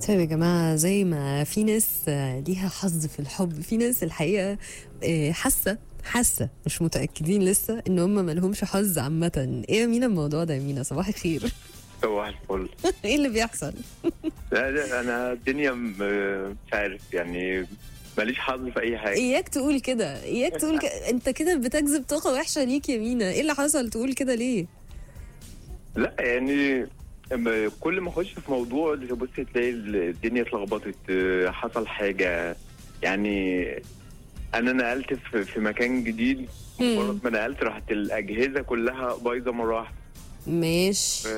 طيب يا جماعة زي ما في ناس آه، ليها حظ في الحب في ناس الحقيقة آه، حاسة حاسة مش متأكدين لسه ان هم مالهمش حظ عامة ايه يا مينا الموضوع ده يا مينا صباح الخير صباح الفل ايه اللي بيحصل لا لا انا الدنيا م- مش عارف يعني ماليش حظ في اي حاجه اياك تقول كده اياك تقول كده انت كده بتجذب طاقة وحشة ليك يا مينا ايه اللي حصل تقول كده ليه لا يعني أما كل ما اخش في موضوع تبص تلاقي الدنيا اتلخبطت آه، حصل حاجه يعني انا نقلت في في مكان جديد مم. مجرد ما نقلت راحت الاجهزه كلها بايظه مره واحده ماشي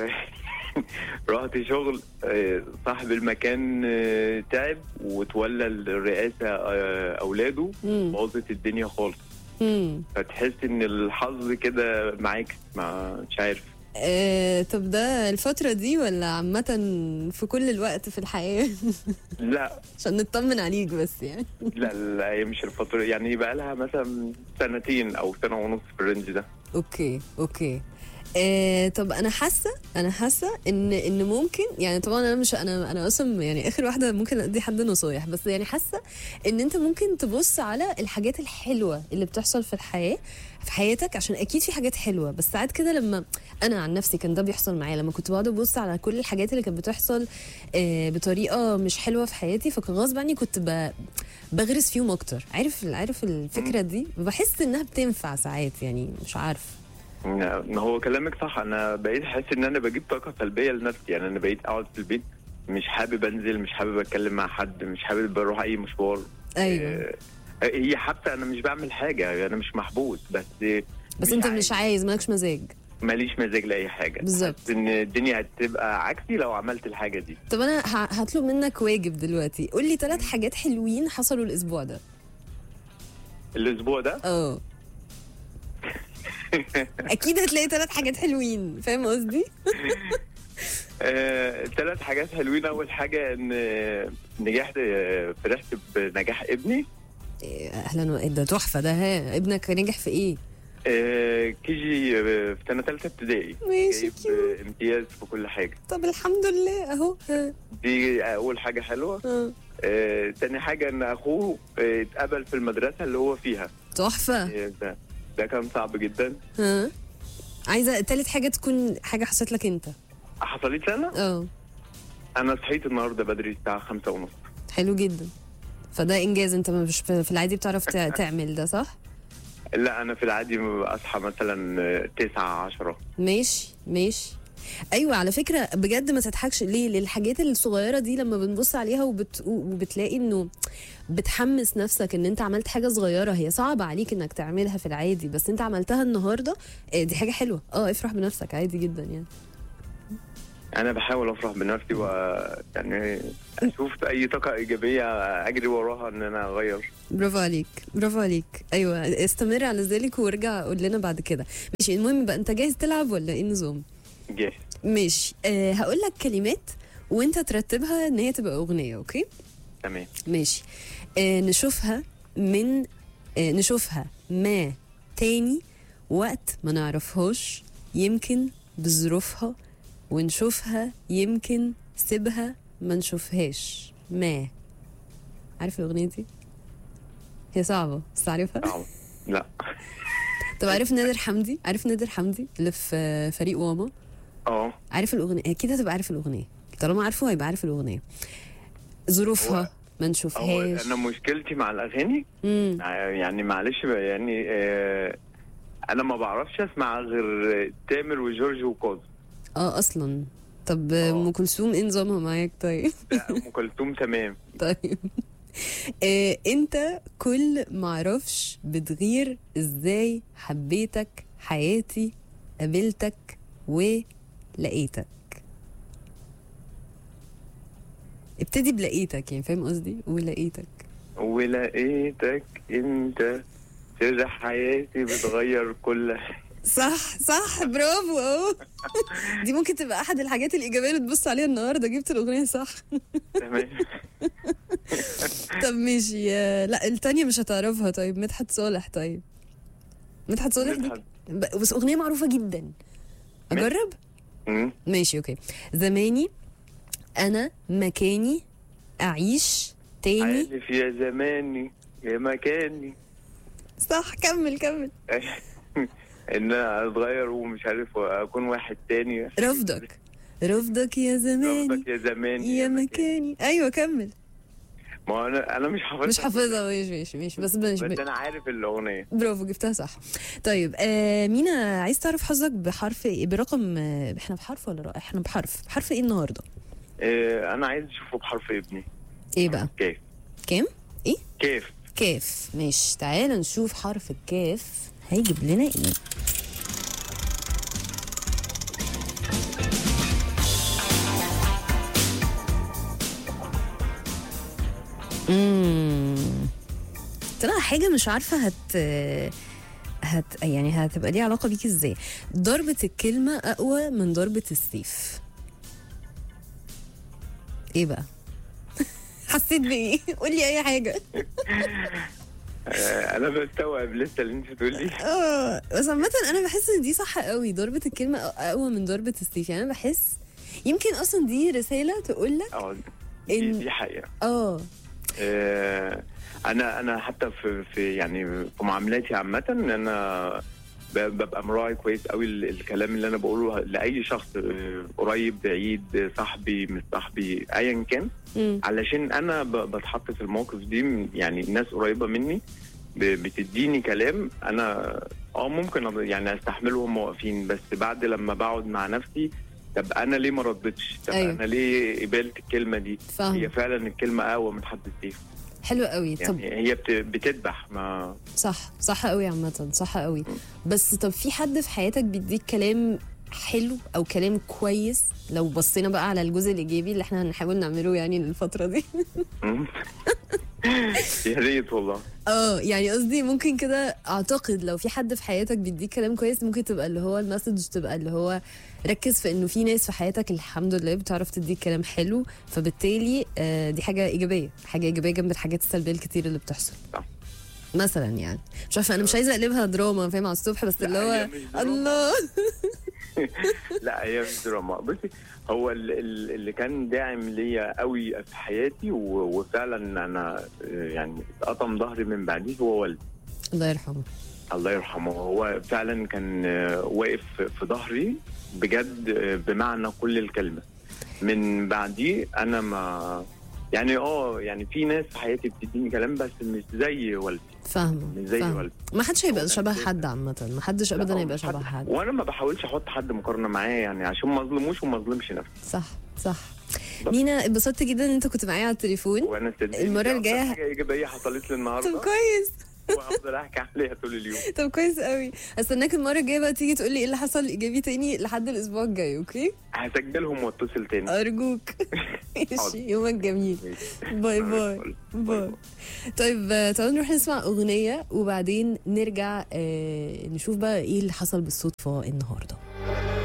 رحت شغل آه، صاحب المكان آه، تعب وتولى الرئاسه آه، اولاده مم. باظت الدنيا خالص مم. فتحس ان الحظ كده معاك ما مش عارف آه، طب ده الفترة دي ولا عامة في كل الوقت في الحياة لا عشان نطمن عليك بس يعني لا لا هي مش الفترة يعني بقى لها مثلا سنتين او سنة ونص في الرينج ده اوكي اوكي آه طب انا حاسه انا حاسه ان ان ممكن يعني طبعا انا مش انا انا اصلا يعني اخر واحده ممكن ادي حد نصايح بس يعني حاسه ان انت ممكن تبص على الحاجات الحلوه اللي بتحصل في الحياه في حياتك عشان اكيد في حاجات حلوه بس ساعات كده لما انا عن نفسي كان ده بيحصل معايا لما كنت بقعد ابص على كل الحاجات اللي كانت بتحصل آه بطريقه مش حلوه في حياتي فكان غصب عني كنت ب... بغرس فيهم اكتر عارف عارف الفكره دي بحس انها بتنفع ساعات يعني مش عارف ان هو كلامك صح انا بقيت احس ان انا بجيب طاقة سلبية لنفسي يعني انا بقيت اقعد في البيت مش حابب انزل مش حابب اتكلم مع حد مش حابب اروح اي مشوار ايوه آه، هي حتى انا مش بعمل حاجة انا مش محبوس بس بس انت مش عايز مالكش مزاج ماليش مزاج لاي حاجة بالظبط. حاسس ان الدنيا هتبقى عكسي لو عملت الحاجة دي طب انا ه- هطلب منك واجب دلوقتي قول لي ثلاث حاجات حلوين حصلوا الاسبوع ده الاسبوع ده اه اكيد هتلاقي ثلاث حاجات حلوين فاهم قصدي آه، ثلاث حاجات حلوين اول حاجه ان آه، نجحت آه، فرحت بنجاح ابني إيه، اهلا و- ده تحفه ده ها ابنك نجح في ايه آه، كي جي آه، في سنه ثالثه ابتدائي ماشي جايب كيوت آه، امتياز في كل حاجه طب الحمد لله اهو ها دي اول حاجه حلوه ها. آه، تاني حاجه ان اخوه آه، اتقبل في المدرسه اللي هو فيها تحفه آه، ده ده كان صعب جدا ها عايزه تالت حاجه تكون حاجه حصلت لك انت حصلت لي انا اه انا صحيت النهارده بدري الساعه خمسة ونص حلو جدا فده انجاز انت مش في في العادي بتعرف تع- تعمل ده صح لا انا في العادي اصحى مثلا آه، تسعة عشرة ماشي ماشي ايوه على فكره بجد ما تضحكش ليه للحاجات الصغيره دي لما بنبص عليها وبت... وبتلاقي انه بتحمس نفسك ان انت عملت حاجه صغيره هي صعبه عليك انك تعملها في العادي بس انت عملتها النهارده آه، دي حاجه حلوه اه افرح بنفسك عادي جدا يعني انا بحاول افرح بنفسي و يعني اشوف اي طاقه ايجابيه اجري وراها ان انا اغير برافو عليك برافو عليك ايوه استمر على ذلك وارجع قول لنا بعد كده ماشي المهم بقى انت جاهز تلعب ولا ايه النظام جاهز ماشي أه هقول لك كلمات وانت ترتبها ان هي تبقى اغنيه اوكي تمام ماشي آه نشوفها من آه نشوفها ما تاني وقت ما نعرفهاش يمكن بظروفها ونشوفها يمكن سيبها ما نشوفهاش ما عارف الأغنية دي؟ هي صعبة بس عارفها؟ صعب لا طب عارف نادر حمدي؟ عارف نادر حمدي اللي في آه، فريق واما؟ اه عارف الأغنية أكيد هتبقى عارف الأغنية طالما عارفه هيبقى عارف الأغنية ظروفها هو- ما هو نشوفهاش انا مشكلتي مع الاغاني مم. يعني معلش بقى يعني آه انا ما بعرفش اسمع غير تامر وجورج وكاظم اه اصلا طب آه. ام كلثوم ايه نظامها معاك طيب لا، ام كلثوم تمام طيب آه انت كل معرفش بتغير ازاي حبيتك حياتي قابلتك ولقيتك ابتدي بلقيتك يعني فاهم قصدي ولقيتك ولقيتك انت سر حياتي بتغير كل صح صح برافو اهو دي ممكن تبقى احد الحاجات الايجابيه اللي تبص عليها النهارده جبت الاغنيه صح تمام طب ماشي آه، لا التانية مش هتعرفها طيب مدحت صالح طيب مدحت صالح دي مدحت. ب- بس أغنية معروفة جدا أجرب؟ مم. ماشي أوكي زماني أنا مكاني اعيش تاني عارف يا زماني يا مكاني صح كمل كمل ان انا اتغير ومش عارف اكون واحد تاني رفضك رفضك يا زماني رفضك يا زماني يا مكاني ايوه كمل ما هو انا انا مش حافظها مش حافظها ماشي ماشي ماشي بس مش بس انا عارف الاغنيه برافو جبتها صح طيب آه مينا عايز تعرف حظك بحرف ايه برقم آه احنا بحرف ولا رأ... احنا بحرف بحرف ايه النهارده إيه انا عايز اشوفه بحرف ابني ايه بقى كيف كام ايه كيف كاف ماشي تعالى نشوف حرف الكاف هيجيب لنا ايه امم طلع حاجه مش عارفه هت هت يعني هتبقى ليها علاقه بيك ازاي ضربه الكلمه اقوى من ضربه السيف ايه بقى حسيت بايه قولي اي حاجه آه انا بستوعب لسه اللي انت بتقولي اه بس عامة انا بحس ان دي صح قوي ضربة الكلمة اقوى من ضربة السيف يعني انا بحس يمكن اصلا دي رسالة تقول لك اه دي, إن- دي حقيقه اه آه، انا انا حتى في في يعني في معاملاتي عامه ان انا ب- ببقى مراعي كويس قوي ال- الكلام اللي انا بقوله لاي شخص آه، قريب بعيد آه، صاحبي مش صاحبي ايا كان مم. علشان انا ب- بتحط في الموقف دي م- يعني الناس قريبه مني ب- بتديني كلام انا اه ممكن أض- يعني استحمله وهم واقفين بس بعد لما بقعد مع نفسي طب انا ليه ما ردتش؟ طب أيوة. أيوه. انا ليه قبلت الكلمه دي؟ هي فاهم فعلا الكلمه اقوى من حد السيف حلو قوي طب يعني هي بت- بتذبح ما صح صح قوي عامة صح قوي بس طب في حد في حياتك بيديك كلام حلو او كلام كويس لو بصينا بقى على الجزء الايجابي اللي احنا هنحاول نعمله يعني الفترة دي يا ريت والله اه يعني قصدي ممكن كده اعتقد لو في حد في حياتك بيديك كلام كويس ممكن تبقى اللي هو المسج تبقى اللي هو ركز في انه في ناس في حياتك الحمد لله بتعرف تديك كلام حلو فبالتالي آه، دي حاجه ايجابيه حاجه ايجابيه جنب الحاجات السلبيه الكتير اللي بتحصل صح. مثلا يعني مش عارفه انا مش عايزه اقلبها دراما فاهم على الصبح بس لا، اللي هي هو مش دراما. الله لا هي مش دراما بصي هو ال- ال- اللي كان داعم ليا قوي في حياتي و- وفعلا انا آه، يعني اتقطم ظهري من بعديه هو والدي الله يرحمه الله يرحمه هو فعلا كان آه، واقف في ظهري بجد آه، بمعنى كل الكلمه من بعديه انا ما يعني اه يعني في ناس في حياتي بتديني كلام بس مش زي والدي فاهمه مش زي فاهمه والدي ما حدش هيبقى هو شبه كان حد عامه ما حدش ابدا لا، هيبقى مش شبه حد- حد وانا ما بحاولش احط حد مقارنه معاه يعني عشان ما اظلموش وما اظلمش نفسي صح صح بس. مينا اتبسطت جدا ان انت كنت معايا على التليفون وانا صدقني المرة دي أكتر الجاية- حاجه ايجابيه حصلت لي طب النهارده كويس وهفضل احكي عليها طول اليوم طب كويس قوي استناك المره الجايه بقى تيجي تقول لي ايه اللي حصل ايجابي تاني لحد الاسبوع الجاي اوكي هسجلهم واتصل تاني ارجوك حاضر. ماشي يومك جميل باي باي باي طيب آه، تعالوا نروح نسمع اغنيه وبعدين نرجع آه، نشوف بقى ايه اللي حصل بالصدفه النهارده